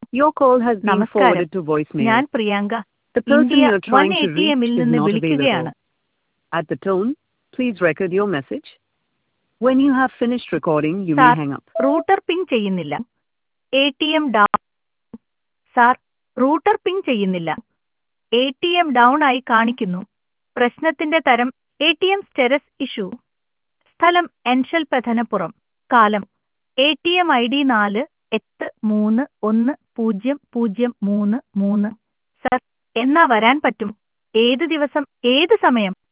Your call has been നമസ്കാരം forwarded to voicemail. ഞാൻ Priyanka The person India you're one trying A to T reach എമ്മിൽ is നിന്ന് not വിളിക്കുകയാണ് available. At the tone, please record your message. When you have finished recording, you may sir hang up. Router ping ചെയ്യുന്നില്ല A T M down sir router ping ചെയ്യുന്നില്ല A T M down ആയി കാണിക്കുന്നു പ്രശ്നത്തിന്റെ തരം A T M status issue സ്ഥലം എൻഷൽ പഥനപ്പുറം കാലം A T M I D നാല് എട്ട് മൂന്ന് ഒന്ന് പൂജ്യം പൂജ്യം മൂന്ന് മൂന്ന് സർ എന്നാ വരാൻ പറ്റും ഏത് ദിവസം ഏത് സമയം